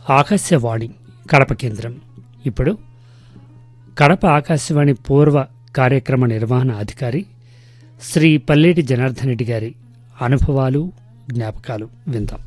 ఆకాశవాణి కడప కేంద్రం ఇప్పుడు కడప ఆకాశవాణి పూర్వ కార్యక్రమ నిర్వహణ అధికారి శ్రీ పల్లేటి జనార్దన్ రెడ్డి గారి అనుభవాలు జ్ఞాపకాలు విందాం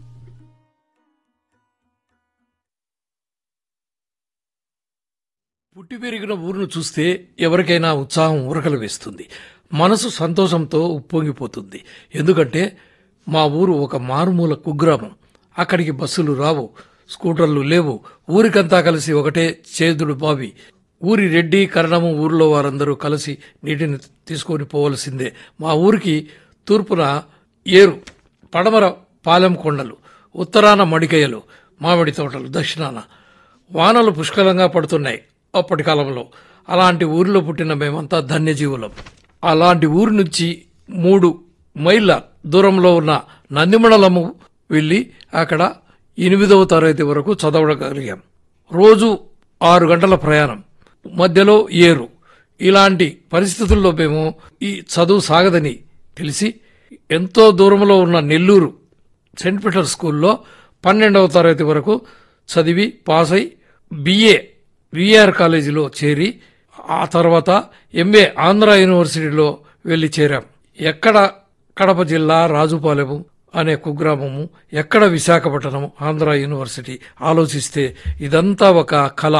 పుట్టి పెరిగిన ఊరును చూస్తే ఎవరికైనా ఉత్సాహం ఉరకలు వేస్తుంది మనసు సంతోషంతో ఉప్పొంగిపోతుంది ఎందుకంటే మా ఊరు ఒక మారుమూల కుగ్రామం అక్కడికి బస్సులు రావు స్కూటర్లు లేవు ఊరికంతా కలిసి ఒకటే చేదుడు బావి ఊరి రెడ్డి కరణము ఊరిలో వారందరూ కలిసి నీటిని తీసుకొని పోవలసిందే మా ఊరికి తూర్పున ఏరు పడమర పాలెం కొండలు ఉత్తరాన మడికయ్యలు మామిడి తోటలు దక్షిణాన వానలు పుష్కలంగా పడుతున్నాయి అప్పటి కాలంలో అలాంటి ఊరిలో పుట్టిన మేమంతా ధన్యజీవులం అలాంటి ఊరి నుంచి మూడు మైళ్ళ దూరంలో ఉన్న నందిమణలము వెళ్ళి అక్కడ ఎనిమిదవ తరగతి వరకు చదవగలిగాం రోజు ఆరు గంటల ప్రయాణం మధ్యలో ఏరు ఇలాంటి పరిస్థితుల్లో మేము ఈ చదువు సాగదని తెలిసి ఎంతో దూరంలో ఉన్న నెల్లూరు సెయింట్ పీటర్ స్కూల్లో పన్నెండవ తరగతి వరకు చదివి పాస్ అయి బిఏ విఆర్ కాలేజీలో చేరి ఆ తర్వాత ఎంఏ ఆంధ్ర యూనివర్సిటీలో వెళ్లి చేరాం ఎక్కడ కడప జిల్లా రాజుపాలెము అనే కుగ్రామము ఎక్కడ విశాఖపట్నం ఆంధ్ర యూనివర్సిటీ ఆలోచిస్తే ఇదంతా ఒక కళ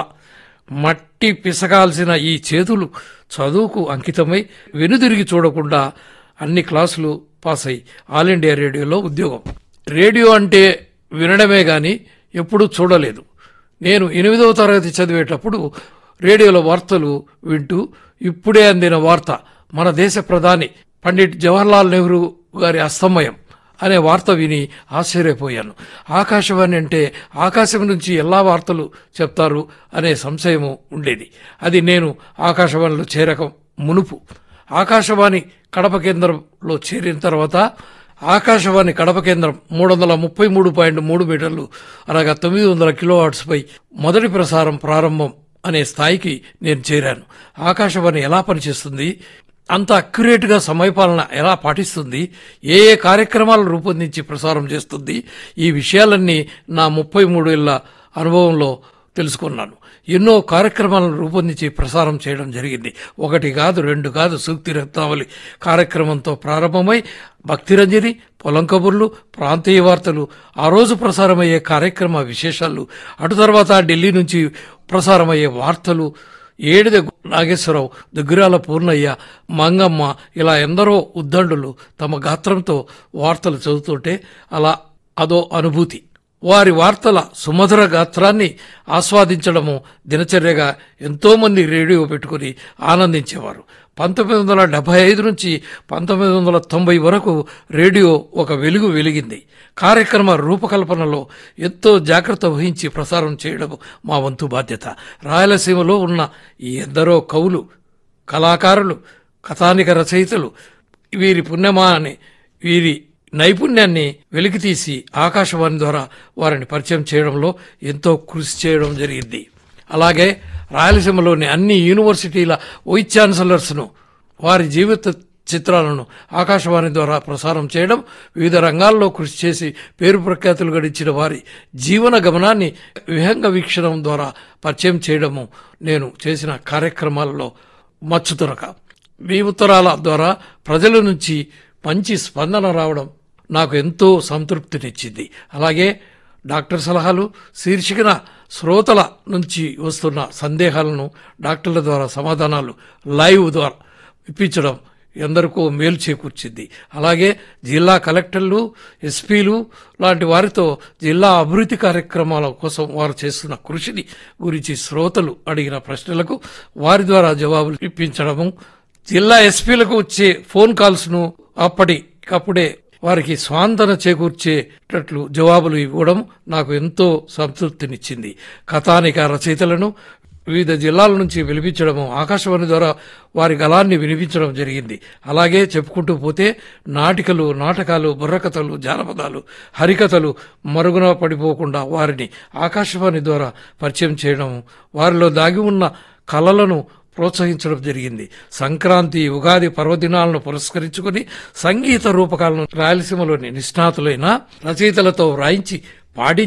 మట్టి పిసగాల్సిన ఈ చేతులు చదువుకు అంకితమై వెనుదిరిగి చూడకుండా అన్ని క్లాసులు పాస్ అయి ఆల్ ఇండియా రేడియోలో ఉద్యోగం రేడియో అంటే వినడమే గాని ఎప్పుడూ చూడలేదు నేను ఎనిమిదవ తరగతి చదివేటప్పుడు రేడియోలో వార్తలు వింటూ ఇప్పుడే అందిన వార్త మన దేశ ప్రధాని పండిట్ జవహర్లాల్ నెహ్రూ గారి అస్తమయం అనే వార్త విని ఆశ్చర్యపోయాను ఆకాశవాణి అంటే ఆకాశం నుంచి ఎలా వార్తలు చెప్తారు అనే సంశయము ఉండేది అది నేను ఆకాశవాణిలో చేరక మునుపు ఆకాశవాణి కడప కేంద్రంలో చేరిన తర్వాత ఆకాశవాణి కడప కేంద్రం మూడు వందల ముప్పై మూడు పాయింట్ మూడు మీటర్లు అనగా తొమ్మిది వందల కిలోవాట్స్పై మొదటి ప్రసారం ప్రారంభం అనే స్థాయికి నేను చేరాను ఆకాశవాణి ఎలా పనిచేస్తుంది అంత అక్యురేట్గా సమయపాలన ఎలా పాటిస్తుంది ఏ ఏ కార్యక్రమాలు రూపొందించి ప్రసారం చేస్తుంది ఈ విషయాలన్నీ నా ముప్పై మూడేళ్ల అనుభవంలో తెలుసుకున్నాను ఎన్నో కార్యక్రమాలను రూపొందించి ప్రసారం చేయడం జరిగింది ఒకటి కాదు రెండు కాదు సూక్తి రత్నావళి కార్యక్రమంతో ప్రారంభమై భక్తిరంజని పొలం కబుర్లు ప్రాంతీయ వార్తలు ఆ రోజు ప్రసారమయ్యే కార్యక్రమ విశేషాలు అటు తర్వాత ఢిల్లీ నుంచి ప్రసారమయ్యే వార్తలు ఏడిద నాగేశ్వరరావు దుగ్గిరాల పూర్ణయ్య మంగమ్మ ఇలా ఎందరో ఉద్దండులు తమ గాత్రంతో వార్తలు చదువుతుంటే అలా అదో అనుభూతి వారి వార్తల సుమధుర గాత్రాన్ని ఆస్వాదించడము దినచర్యగా ఎంతోమంది రేడియో పెట్టుకుని ఆనందించేవారు పంతొమ్మిది వందల డెబ్బై ఐదు నుంచి పంతొమ్మిది వందల తొంభై వరకు రేడియో ఒక వెలుగు వెలిగింది కార్యక్రమ రూపకల్పనలో ఎంతో జాగ్రత్త వహించి ప్రసారం చేయడం మా వంతు బాధ్యత రాయలసీమలో ఉన్న ఈ ఎందరో కవులు కళాకారులు కథానిక రచయితలు వీరి పుణ్యమా అని వీరి నైపుణ్యాన్ని వెలికితీసి ఆకాశవాణి ద్వారా వారిని పరిచయం చేయడంలో ఎంతో కృషి చేయడం జరిగింది అలాగే రాయలసీమలోని అన్ని యూనివర్సిటీల వైస్ ఛాన్సలర్స్ను వారి జీవిత చిత్రాలను ఆకాశవాణి ద్వారా ప్రసారం చేయడం వివిధ రంగాల్లో కృషి చేసి పేరు ప్రఖ్యాతులు గడించిన వారి జీవన గమనాన్ని విహంగ వీక్షణం ద్వారా పరిచయం చేయడము నేను చేసిన కార్యక్రమాలలో మచ్చుతురక మీ ఉత్తరాల ద్వారా ప్రజల నుంచి మంచి స్పందన రావడం నాకు ఎంతో సంతృప్తినిచ్చింది అలాగే డాక్టర్ సలహాలు శీర్షికన శ్రోతల నుంచి వస్తున్న సందేహాలను డాక్టర్ల ద్వారా సమాధానాలు లైవ్ ద్వారా ఇప్పించడం ఎందరికో మేలు చేకూర్చింది అలాగే జిల్లా కలెక్టర్లు ఎస్పీలు లాంటి వారితో జిల్లా అభివృద్ధి కార్యక్రమాల కోసం వారు చేస్తున్న కృషిని గురించి శ్రోతలు అడిగిన ప్రశ్నలకు వారి ద్వారా జవాబులు ఇప్పించడము జిల్లా ఎస్పీలకు వచ్చే ఫోన్ కాల్స్ను అప్పటికప్పుడే వారికి స్వాంతన చేకూర్చేటట్లు జవాబులు ఇవ్వడం నాకు ఎంతో సంతృప్తినిచ్చింది కథానిక రచయితలను వివిధ జిల్లాల నుంచి పిలిపించడము ఆకాశవాణి ద్వారా వారి గలాన్ని వినిపించడం జరిగింది అలాగే చెప్పుకుంటూ పోతే నాటికలు నాటకాలు బుర్రకథలు జానపదాలు హరికథలు మరుగున పడిపోకుండా వారిని ఆకాశవాణి ద్వారా పరిచయం చేయడం వారిలో దాగి ఉన్న కళలను ప్రోత్సహించడం జరిగింది సంక్రాంతి ఉగాది పర్వదినాలను పురస్కరించుకుని సంగీత రూపకాలను రాయలసీమలోని నిష్ణాతులైన రచయితలతో వ్రాయించి పాడించి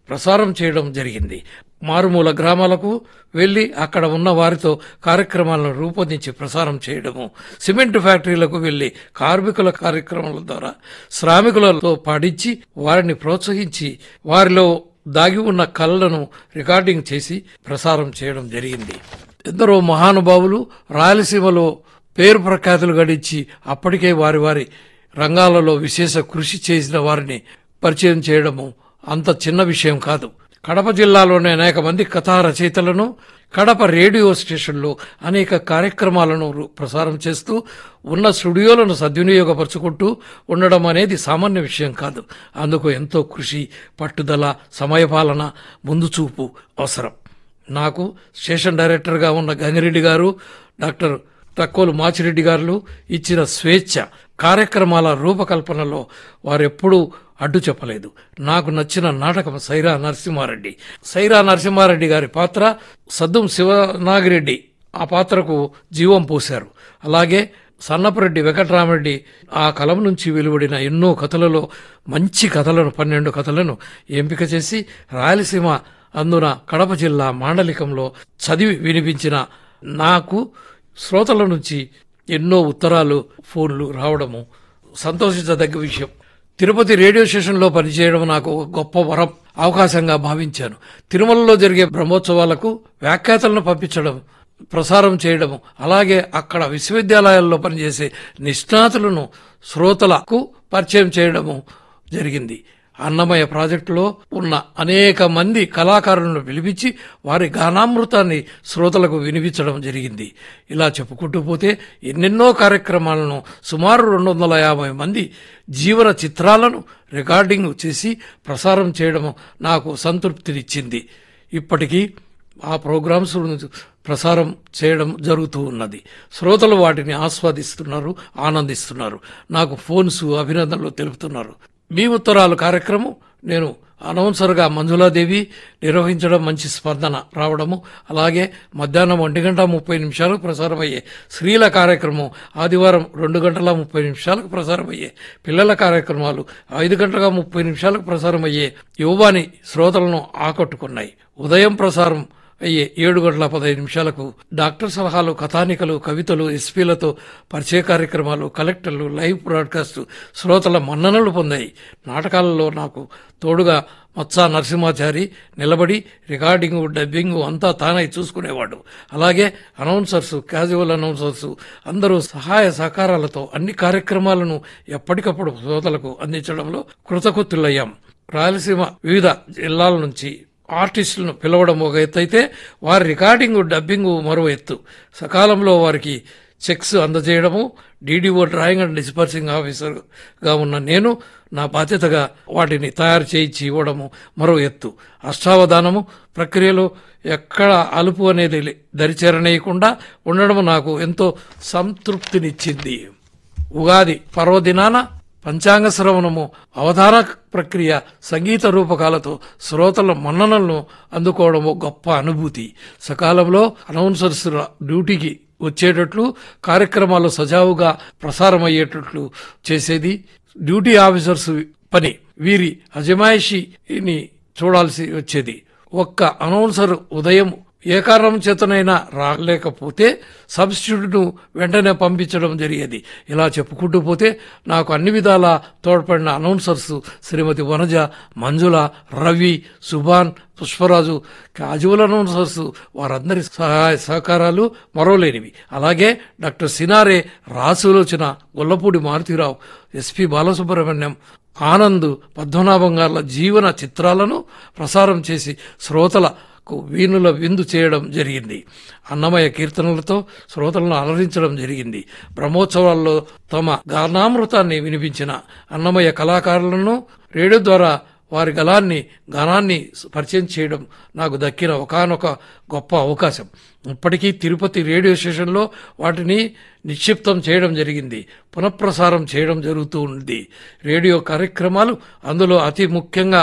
ప్రసారం చేయడం జరిగింది మారుమూల గ్రామాలకు వెళ్లి అక్కడ ఉన్న వారితో కార్యక్రమాలను రూపొందించి ప్రసారం చేయడము సిమెంట్ ఫ్యాక్టరీలకు వెళ్లి కార్మికుల కార్యక్రమాల ద్వారా శ్రామికులతో పాడించి వారిని ప్రోత్సహించి వారిలో దాగి ఉన్న కళలను రికార్డింగ్ చేసి ప్రసారం చేయడం జరిగింది ఎందరో మహానుభావులు రాయలసీమలో పేరు ప్రఖ్యాతులు గడించి అప్పటికే వారి వారి రంగాలలో విశేష కృషి చేసిన వారిని పరిచయం చేయడము అంత చిన్న విషయం కాదు కడప జిల్లాలోని అనేక మంది కథా రచయితలను కడప రేడియో స్టేషన్లో అనేక కార్యక్రమాలను రు- ప్రసారం చేస్తూ ఉన్న స్టూడియోలను సద్వినియోగపరుచుకుంటూ ఉండడం అనేది సామాన్య విషయం కాదు అందుకు ఎంతో కృషి పట్టుదల సమయపాలన ముందు చూపు అవసరం నాకు స్టేషన్ డైరెక్టర్గా ఉన్న గంగిరెడ్డి గారు డాక్టర్ తక్కువలు మాచిరెడ్డి గారు ఇచ్చిన స్వేచ్ఛ కార్యక్రమాల రూపకల్పనలో వారెప్పుడూ అడ్డు చెప్పలేదు నాకు నచ్చిన నాటకం సైరా నరసింహారెడ్డి సైరా నరసింహారెడ్డి గారి పాత్ర సద్దుం శివనాగిరెడ్డి ఆ పాత్రకు జీవం పోశారు అలాగే సన్నపరెడ్డి వెంకటరామరెడ్డి ఆ కలం నుంచి వెలువడిన ఎన్నో కథలలో మంచి కథలను పన్నెండు కథలను ఎంపిక చేసి రాయలసీమ అందున కడప జిల్లా మాండలికంలో చదివి వినిపించిన నాకు శ్రోతల నుంచి ఎన్నో ఉత్తరాలు ఫోన్లు రావడము సంతోషించదగ్గ విషయం తిరుపతి రేడియో స్టేషన్లో పనిచేయడం నాకు ఒక గొప్ప వరం అవకాశంగా భావించాను తిరుమలలో జరిగే బ్రహ్మోత్సవాలకు వ్యాఖ్యాతలను పంపించడం ప్రసారం చేయడము అలాగే అక్కడ విశ్వవిద్యాలయాల్లో పనిచేసే నిష్ణాతులను శ్రోతలకు పరిచయం చేయడము జరిగింది అన్నమయ్య ప్రాజెక్టులో ఉన్న అనేక మంది కళాకారులను పిలిపించి వారి గానామృతాన్ని శ్రోతలకు వినిపించడం జరిగింది ఇలా చెప్పుకుంటూ పోతే ఎన్నెన్నో కార్యక్రమాలను సుమారు రెండు వందల యాభై మంది జీవన చిత్రాలను రికార్డింగ్ చేసి ప్రసారం చేయడం నాకు సంతృప్తినిచ్చింది ఇప్పటికీ ఆ ప్రోగ్రామ్స్ ప్రసారం చేయడం జరుగుతూ ఉన్నది శ్రోతలు వాటిని ఆస్వాదిస్తున్నారు ఆనందిస్తున్నారు నాకు ఫోన్స్ అభినందనలు తెలుపుతున్నారు మీ ఉత్తరాలు కార్యక్రమం నేను అనౌన్సర్గా మంజులాదేవి నిర్వహించడం మంచి స్పందన రావడము అలాగే మధ్యాహ్నం ఒంటి గంట ముప్పై నిమిషాలకు ప్రసారమయ్యే స్త్రీల కార్యక్రమం ఆదివారం రెండు గంటల ముప్పై నిమిషాలకు ప్రసారమయ్యే పిల్లల కార్యక్రమాలు ఐదు గంటల ముప్పై నిమిషాలకు ప్రసారమయ్యే యువవాణి శ్రోతలను ఆకట్టుకున్నాయి ఉదయం ప్రసారం అయ్యే ఏడు గంటల పదహైదు నిమిషాలకు డాక్టర్ సలహాలు కథానికలు కవితలు ఎస్పీలతో పరిచయ కార్యక్రమాలు కలెక్టర్లు లైవ్ బ్రాడ్కాస్ట్ శ్రోతల మన్ననలు పొందాయి నాటకాలలో నాకు తోడుగా మత్సా నరసింహాచారి నిలబడి రికార్డింగు డబ్బింగు అంతా తానై చూసుకునేవాడు అలాగే అనౌన్సర్స్ క్యాజువల్ అనౌన్సర్స్ అందరూ సహాయ సహకారాలతో అన్ని కార్యక్రమాలను ఎప్పటికప్పుడు శ్రోతలకు అందించడంలో కృతకృత్యులయ్యాం రాయలసీమ వివిధ జిల్లాల నుంచి ఆర్టిస్టులను పిలవడం ఒక ఎత్తు అయితే వారి రికార్డింగు డబ్బింగు మరో ఎత్తు సకాలంలో వారికి చెక్స్ అందజేయడము డీడీఓ డ్రాయింగ్ అండ్ డిస్పర్సింగ్ ఆఫీసర్గా ఉన్న నేను నా బాధ్యతగా వాటిని తయారు చేయించి ఇవ్వడము మరో ఎత్తు అష్టావధానము ప్రక్రియలో ఎక్కడ అలుపు అనేది లే- దరిచేరనీయకుండా ఉండడం నాకు ఎంతో సంతృప్తినిచ్చింది ఉగాది పర్వదినాన పంచాంగ శ్రవణము అవధాన ప్రక్రియ సంగీత రూపకాలతో శ్రోతల మన్ననలను అందుకోవడం ఒక గొప్ప అనుభూతి సకాలంలో అనౌన్సర్స్ ర- డ్యూటీకి వచ్చేటట్లు కార్యక్రమాలు సజావుగా ప్రసారమయ్యేటట్లు చేసేది డ్యూటీ ఆఫీసర్స్ పని వీరి అజమాయిషిని చూడాల్సి వచ్చేది ఒక్క అనౌన్సర్ ఉదయం ఏ కారణం చేతనైనా రాలేకపోతే సబ్స్టిట్యూట్ను వెంటనే పంపించడం జరిగేది ఇలా చెప్పుకుంటూ పోతే నాకు అన్ని విధాలా తోడ్పడిన announcers Srimati Vanaja Manjula Ravi Subhan Pushparaju casual announcers వారందరి సహాయ సహకారాలు మరోలేనివి అలాగే డాక్టర్ సినారే రాసులోచన గొల్లపూడి మారుతీరావు ఎస్పి బాలసుబ్రహ్మణ్యం ఆనంద్ పద్మనాభం గార్ల జీవన చిత్రాలను ప్రసారం చేసి శ్రోతలకు వీణుల విందు చేయడం జరిగింది అన్నమయ్య కీర్తనలతో శ్రోతలను అలరించడం జరిగింది బ్రహ్మోత్సవాల్లో తమ గానామృతాన్ని వినిపించిన అన్నమయ్య కళాకారులను రేడియో ద్వారా వారి గలాన్ని గానాన్ని పరిచయం చేయడం నాకు దక్కిన ఒకానొక గొప్ప అవకాశం ఇప్పటికీ తిరుపతి రేడియో స్టేషన్లో వాటిని నిక్షిప్తం చేయడం జరిగింది పునఃప్రసారం చేయడం జరుగుతూ ఉంది రేడియో కార్యక్రమాలు అందులో అతి ముఖ్యంగా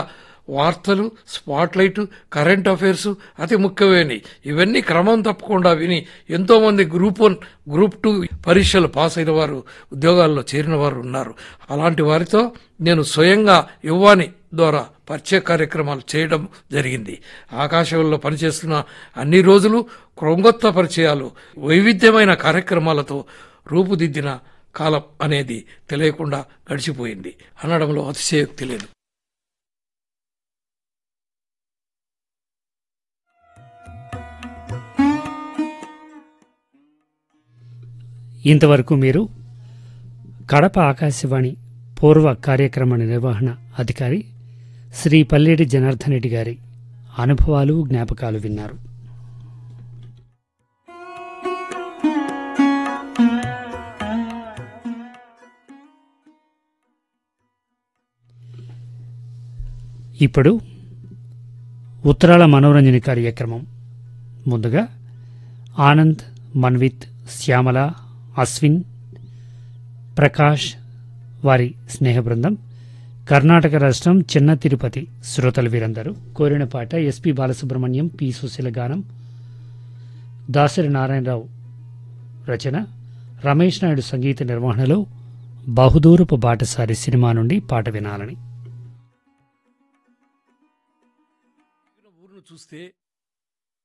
వార్తలు స్పాట్లైట్ కరెంట్ అఫైర్స్ అతి ముఖ్యమైనవి ఇవన్నీ క్రమం తప్పకుండా విని ఎంతో మంది గ్రూప్ వన్ గ్రూప్ టూ పరీక్షలు పాస్ అయిన వారు ఉద్యోగాల్లో చేరిన వారు ఉన్నారు అలాంటి వారితో నేను స్వయంగా యువాని ద్వారా పరిచయ కార్యక్రమాలు చేయడం జరిగింది ఆకాశంలో పనిచేస్తున్న అన్ని రోజులు క్రొంగొత్త పరిచయాలు వైవిధ్యమైన కార్యక్రమాలతో రూపుదిద్దిన కాలం అనేది తెలియకుండా గడిచిపోయింది అనడంలో అతిశయోక్తి లేదు ఇంతవరకు మీరు కడప ఆకాశవాణి పూర్వ కార్యక్రమ నిర్వహణ అధికారి శ్రీ పల్లేటి జనార్దన్ రెడ్డి గారి అనుభవాలు జ్ఞాపకాలు విన్నారు ఇప్పుడు ఉత్తరాల మనోరంజన కార్యక్రమం ముందుగా ఆనంద్ మన్విత్ శ్యామల అశ్విన్ ప్రకాష్ వారి స్నేహ బృందం కర్ణాటక రాష్ట్రం చిన్న తిరుపతి శ్రోతలు వీరందరూ కోరిన పాట ఎస్పి బాలసుబ్రహ్మణ్యం పి సుశీల గానం దాసరి నారాయణరావు రచన రమేష్ నాయుడు సంగీత నిర్వహణలో బహుదూరపు బాటసారి సినిమా నుండి పాట వినాలని ఊరును చూస్తే